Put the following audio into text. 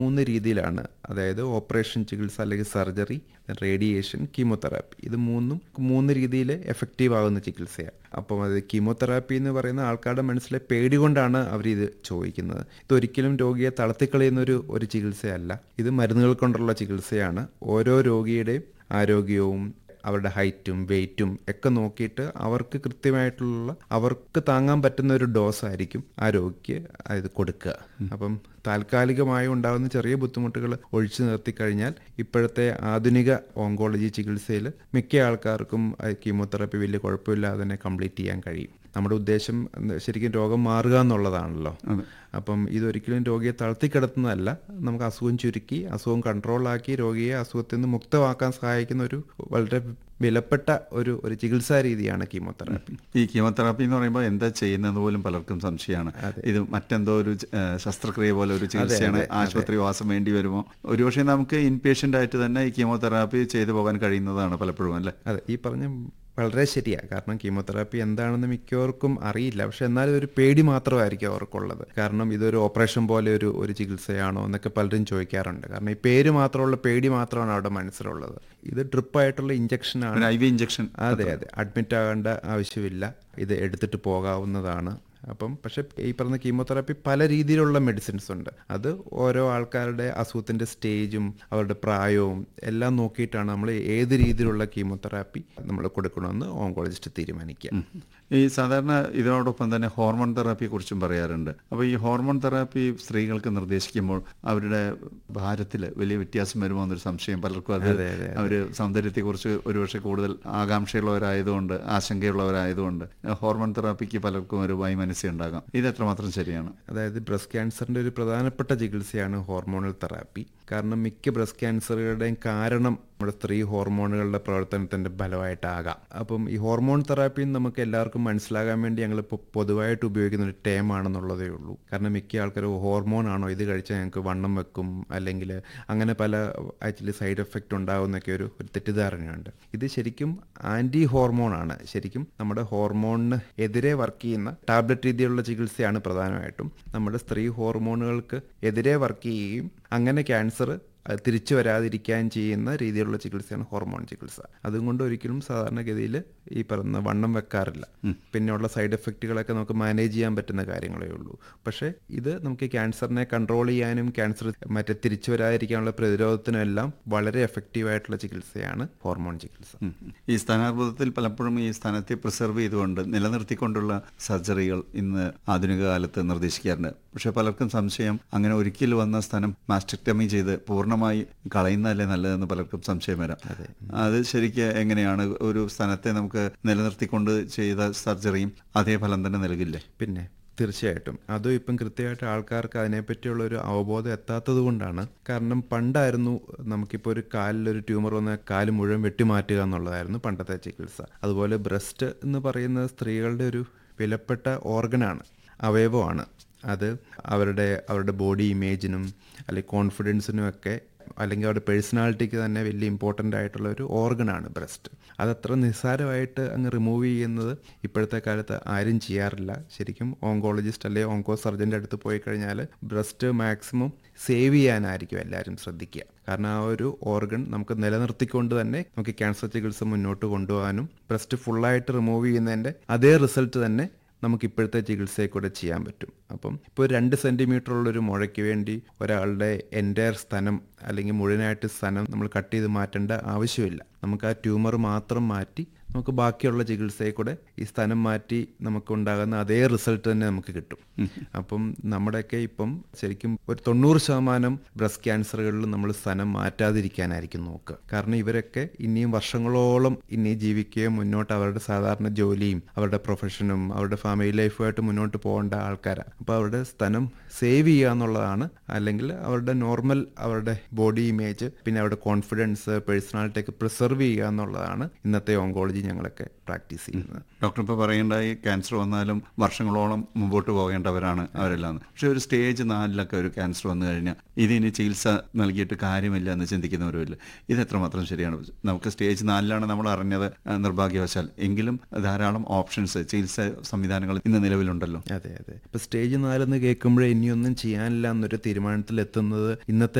മൂന്ന് രീതിയിലാണ് അതായത് ഓപ്പറേഷൻ ചികിത്സ അല്ലെങ്കിൽ സർജറി റേഡിയേഷൻ കീമോതെറാപ്പി ഇത് മൂന്നും മൂന്ന് രീതിയിൽ എഫക്റ്റീവ് ആകുന്ന ചികിത്സയാണ് അപ്പം അത് കീമോതെറാപ്പി എന്ന് പറയുന്ന ആൾക്കാരുടെ മനസ്സിലെ പേടി കൊണ്ടാണ് അവർ ഇത് ചോദിക്കുന്നത് ഇതൊരിക്കലും രോഗിയെ തളർത്തിക്കളയുന്ന ഒരു ഒരു ചികിത്സയല്ല ഇത് മരുന്നുകൾ കൊണ്ടുള്ള ചികിത്സയാണ് ഓരോ രോഗിയുടെയും ആരോഗ്യവും അവരുടെ ഹൈറ്റും വെയിറ്റും ഒക്കെ നോക്കിയിട്ട് അവർക്ക് കൃത്യമായിട്ടുള്ള അവർക്ക് താങ്ങാൻ പറ്റുന്ന ഒരു ഡോസ് ആയിരിക്കും ആ രോഗിക്ക് ഇത് കൊടുക്കുക അപ്പം താൽക്കാലികമായി ഉണ്ടാകുന്ന ചെറിയ ബുദ്ധിമുട്ടുകൾ ഒഴിച്ചു നിർത്തി കഴിഞ്ഞാൽ ഇപ്പോഴത്തെ ആധുനിക ഓങ്കോളജി ചികിത്സയിൽ മിക്ക ആൾക്കാർക്കും കീമോതെറാപ്പി വലിയ കുഴപ്പമില്ലാതെ തന്നെ കംപ്ലീറ്റ് ചെയ്യാൻ കഴിയും നമ്മുടെ ഉദ്ദേശം ശരിക്കും രോഗം മാറുക എന്നുള്ളതാണല്ലോ അപ്പം ഇതൊരിക്കലും രോഗിയെ തളർത്തിക്കിടത്തുന്നതല്ല നമുക്ക് അസുഖം ചുരുക്കി അസുഖം കൺട്രോളാക്കി രോഗിയെ അസുഖത്തിൽ നിന്ന് മുക്തമാക്കാൻ സഹായിക്കുന്ന ഒരു വളരെ വിലപ്പെട്ട ഒരു ഒരു ചികിത്സാ രീതിയാണ് കീമോതെറാപ്പി ഈ കീമോതെറാപ്പി എന്ന് പറയുമ്പോൾ എന്താ ചെയ്യുന്നത് പോലും പലർക്കും സംശയമാണ് ഇത് മറ്റെന്തോ ഒരു ഏഹ്, ശസ്ത്രക്രിയ പോലെ ഒരു ചികിത്സയാണ് ആശുപത്രി വാസം വേണ്ടി വരുമോ ഒരുപക്ഷെ നമുക്ക് ഇൻപേഷ്യൻ്റ് ആയിട്ട് തന്നെ ഈ കീമോതെറാപ്പി ചെയ്തു പോകാൻ കഴിയുന്നതാണ് പലപ്പോഴും അല്ലേ അതെ ഈ പറഞ്ഞ വളരെ ശരിയാണ് കാരണം കീമോതെറാപ്പി എന്താണെന്ന് മിക്കവർക്കും അറിയില്ല പക്ഷെ എന്നാലും ഒരു പേടി മാത്രമായിരിക്കും അവർക്കുള്ളത് കാരണം ഇതൊരു ഓപ്പറേഷൻ പോലെ ഒരു ഒരു ചികിത്സയാണോ എന്നൊക്കെ പലരും ചോദിക്കാറുണ്ട് കാരണം ഈ പേര് മാത്രമുള്ള പേടി മാത്രമാണ് അവിടെ മനസ്സിലുള്ളത് ഇത് ഡ്രിപ്പായിട്ടുള്ള ഇഞ്ചക്ഷനാണ് ഒരു ഐ വി ഇഞ്ചക്ഷൻ അതെ അതെ അഡ്മിറ്റ് ആകേണ്ട ആവശ്യമില്ല ഇത് എടുത്തിട്ട് പോകാവുന്നതാണ് അപ്പം പക്ഷെ ഈ പറഞ്ഞ കീമോതെറാപ്പി പല രീതിയിലുള്ള മെഡിസിൻസ് ഉണ്ട് അത് ഓരോ ആൾക്കാരുടെ അസുഖത്തിന്റെ സ്റ്റേജും അവരുടെ പ്രായവും എല്ലാം നോക്കിയിട്ടാണ് നമ്മൾ ഏത് രീതിയിലുള്ള കീമോതെറാപ്പി നമ്മൾ കൊടുക്കണമെന്ന് ഓങ്കോളജിസ്റ്റ് തീരുമാനിക്കുക ഈ സാധാരണ ഇതിനോടൊപ്പം തന്നെ ഹോർമോൺ തെറാപ്പിയെ കുറിച്ചും പറയാറുണ്ട് അപ്പോൾ ഈ ഹോർമോൺ തെറാപ്പി സ്ത്രീകൾക്ക് നിർദ്ദേശിക്കുമ്പോൾ അവരുടെ ഭാരത്തിൽ വലിയ വ്യത്യാസം വരുമോ എന്നൊരു സംശയം പലർക്കും അത് അവർ സൗന്ദര്യത്തെക്കുറിച്ച് ഒരുപക്ഷെ കൂടുതൽ ആകാംക്ഷയുള്ളവരായതുകൊണ്ട് ആശങ്കയുള്ളവരായതുകൊണ്ട് ഹോർമോൺ തെറാപ്പിക്ക് പലർക്കും ഒരു വൈമനസ്യം ഉണ്ടാകാം ഇത് എത്രമാത്രം ശരിയാണ് അതായത് ബ്രസ്റ്റ് ക്യാൻസറിന്റെ ഒരു പ്രധാനപ്പെട്ട ചികിത്സയാണ് ഹോർമോണൽ തെറാപ്പി കാരണം മിക്ക ബ്രസ്റ്റ് ക്യാൻസറുകളുടെയും കാരണം നമ്മുടെ സ്ത്രീ ഹോർമോണുകളുടെ പ്രവർത്തനത്തിന്റെ ഫലമായിട്ടാകാം അപ്പം ഈ ഹോർമോൺ തെറാപ്പി നമുക്ക് എല്ലാവർക്കും മനസ്സിലാകാൻ വേണ്ടി ഞങ്ങൾ ഇപ്പോൾ പൊതുവായിട്ട് ഉപയോഗിക്കുന്ന ഒരു ടേം ആണെന്നുള്ളതേ ഉള്ളൂ കാരണം മിക്ക ആൾക്കാരും ഹോർമോൺ ആണോ ഇത് കഴിച്ചാൽ ഞങ്ങൾക്ക് വണ്ണം വെക്കും അല്ലെങ്കിൽ അങ്ങനെ പല ആക്ച്വലി സൈഡ് എഫക്റ്റ് ഉണ്ടാകുന്നൊക്കെ ഒരു ഒരു തെറ്റിദ്ധാരണയുണ്ട് ഇത് ശരിക്കും ആന്റി ഹോർമോൺ ആണ് ശരിക്കും നമ്മുടെ ഹോർമോണിന് എതിരെ വർക്ക് ചെയ്യുന്ന ടാബ്ലറ്റ് രീതിയിലുള്ള ചികിത്സയാണ് പ്രധാനമായിട്ടും നമ്മുടെ സ്ത്രീ ഹോർമോണുകൾക്ക് എതിരെ വർക്ക് ചെയ്യുകയും അങ്ങനെ ക്യാൻസർ തിരിച്ചു വരാതിരിക്കാൻ ചെയ്യുന്ന രീതിയിലുള്ള ചികിത്സയാണ് ഹോർമോൺ ചികിത്സ അതുകൊണ്ട് ഒരിക്കലും സാധാരണഗതിയിൽ ഈ പറയുന്ന വണ്ണം വെക്കാറില്ല പിന്നെയുള്ള സൈഡ് എഫക്റ്റുകളൊക്കെ നമുക്ക് മാനേജ് ചെയ്യാൻ പറ്റുന്ന കാര്യങ്ങളേ ഉള്ളൂ പക്ഷേ ഇത് നമുക്ക് ക്യാൻസറിനെ കൺട്രോൾ ചെയ്യാനും ക്യാൻസർ മറ്റേ തിരിച്ചു വരാതിരിക്കാനുള്ള പ്രതിരോധത്തിനും എല്ലാം വളരെ എഫക്റ്റീവ് ആയിട്ടുള്ള ചികിത്സയാണ് ഹോർമോൺ ചികിത്സ ഉം. ഈ സ്ഥാനാർബുദത്തിൽ പലപ്പോഴും ഈ സ്ഥാനത്തെ പ്രിസർവ് ചെയ്തുകൊണ്ട് നിലനിർത്തിക്കൊണ്ടുള്ള സർജറികൾ ഇന്ന് ആധുനിക കാലത്ത് നിർദ്ദേശിക്കാറുണ്ട് പക്ഷെ പലർക്കും സംശയം അങ്ങനെ ഒരിക്കൽ വന്ന സ്ഥാനം മാസ്റ്റക്ടമി ചെയ്ത് പൂർണ്ണമായി കളയുന്നതല്ലേ നല്ലതെന്ന് പലർക്കും സംശയം വരാം അത് ശരിക്ക് എങ്ങനെയാണ് ഒരു സ്ഥാനത്തെ നമുക്ക് നിലനിർത്തിക്കൊണ്ട് ചെയ്ത സർജറിയും അതേ ഫലം തന്നെ നൽകില്ലേ പിന്നെ തീർച്ചയായിട്ടും അതും ഇപ്പം കൃത്യമായിട്ട് ആൾക്കാർക്ക് അതിനെപ്പറ്റിയുള്ള ഒരു അവബോധം എത്താത്തത് കൊണ്ടാണ് കാരണം പണ്ടായിരുന്നു നമുക്കിപ്പോൾ ഒരു കാലിലൊരു ട്യൂമർ വന്ന കാല് മുഴുവൻ വെട്ടിമാറ്റുക എന്നുള്ളതായിരുന്നു പണ്ടത്തെ ചികിത്സ അതുപോലെ ബ്രസ്റ്റ് എന്ന് പറയുന്നത് സ്ത്രീകളുടെ ഒരു വിലപ്പെട്ട ഓർഗനാണ് അവയവമാണ് അത് അവരുടെ അവരുടെ ബോഡി ഇമേജിനും അല്ലെങ്കിൽ കോൺഫിഡൻസിനും ഒക്കെ അല്ലെങ്കിൽ അവരുടെ പേഴ്സണാലിറ്റിക്ക് തന്നെ വലിയ ഇമ്പോർട്ടൻ്റ് ആയിട്ടുള്ള ഒരു ഓർഗനാണ് ബ്രസ്റ്റ് അതത്ര നിസ്സാരമായിട്ട് അങ്ങ് റിമൂവ് ചെയ്യുന്നത് ഇപ്പോഴത്തെ കാലത്ത് ആരും ചെയ്യാറില്ല ശരിക്കും ഓങ്കോളജിസ്റ്റ് അല്ലെങ്കിൽ ഓങ്കോ സർജൻ്റെ അടുത്ത് പോയി കഴിഞ്ഞാൽ ബ്രസ്റ്റ് മാക്സിമം സേവ് ചെയ്യാനായിരിക്കും എല്ലാവരും ശ്രദ്ധിക്കുക കാരണം ആ ഒരു ഓർഗൻ നമുക്ക് നിലനിർത്തിക്കൊണ്ട് തന്നെ നമുക്ക് ക്യാൻസർ ചികിത്സ മുന്നോട്ട് കൊണ്ടുപോകാനും ബ്രസ്റ്റ് ഫുള്ളായിട്ട് റിമൂവ് ചെയ്യുന്നതിൻ്റെ അതേ റിസൾട്ട് തന്നെ നമുക്ക് ഇപ്പോഴത്തെ ചികിത്സയിൽ കൂടെ ചെയ്യാൻ പറ്റും അപ്പം ഇപ്പോൾ രണ്ട് സെൻറ്റിമീറ്റർ ഉള്ളൊരു മുഴയ്ക്ക് വേണ്ടി ഒരാളുടെ എൻറ്റയർ സ്ഥലം അല്ലെങ്കിൽ മുഴുവനായിട്ട് സ്ഥലം നമ്മൾ കട്ട് ചെയ്ത് മാറ്റേണ്ട ആവശ്യമില്ല നമുക്ക് ആ ട്യൂമർ മാത്രം മാറ്റി നമുക്ക് ബാക്കിയുള്ള ചികിത്സയിൽ കൂടെ ഈ സ്ഥലം മാറ്റി നമുക്കുണ്ടാകുന്ന അതേ റിസൾട്ട് തന്നെ നമുക്ക് കിട്ടും അപ്പം നമ്മുടെയൊക്കെ ഇപ്പം ശരിക്കും ഒരു തൊണ്ണൂറ് ശതമാനം ബ്രസ്റ്റ് ക്യാൻസറുകളിൽ നമ്മൾ സ്ഥലം മാറ്റാതിരിക്കാനായിരിക്കും നോക്കുക കാരണം ഇവരൊക്കെ ഇനിയും വർഷങ്ങളോളം ഇനി ജീവിക്കുകയും മുന്നോട്ട് അവരുടെ സാധാരണ ജോലിയും അവരുടെ പ്രൊഫഷനും അവരുടെ ഫാമിലി ലൈഫുമായിട്ട് മുന്നോട്ട് പോകേണ്ട ആൾക്കാരാണ് അപ്പോൾ അവരുടെ സ്ഥലം സേവ് ചെയ്യുക എന്നുള്ളതാണ് അല്ലെങ്കിൽ അവരുടെ നോർമൽ അവരുടെ ബോഡി ഇമേജ് പിന്നെ അവരുടെ കോൺഫിഡൻസ് പേഴ്സണാലിറ്റി ഒക്കെ പ്രിസർവ് ചെയ്യുക എന്നുള്ളതാണ് ഇന്നത്തെ ഓങ്കോളജി ഞങ്ങളൊക്കെ പ്രാക്ടീസ് ചെയ്യുന്നത് ഡോക്ടർ ഇപ്പോൾ പറയേണ്ടായി ക്യാൻസർ വന്നാലും വർഷങ്ങളോളം മുമ്പോട്ട് പോകേണ്ടവരാണ് അവരെല്ലാം പക്ഷെ ഒരു സ്റ്റേജ് നാലിലൊക്കെ ഒരു ക്യാൻസർ വന്നു കഴിഞ്ഞാൽ ഇതിന് ചികിത്സ നൽകിയിട്ട് കാര്യമില്ല എന്ന് ചിന്തിക്കുന്നവരുമില്ല ഇത് എത്രമാത്രം ശരിയാണ് നമുക്ക് സ്റ്റേജ് നാലിലാണ് നമ്മൾ അറിഞ്ഞത് ആ, നിർഭാഗ്യവശാൽ എങ്കിലും ധാരാളം ഓപ്ഷൻസ് ചികിത്സ സംവിധാനങ്ങൾ ഇന്ന് നിലവിലുണ്ടല്ലോ അതെ അതെ ഇപ്പൊ സ്റ്റേജ് നാലെന്ന് കേൾക്കുമ്പോഴേ ഇനിയൊന്നും ചെയ്യാനില്ല എന്നൊരു തീരുമാനത്തിൽ എത്തുന്നത് ഇന്നത്തെ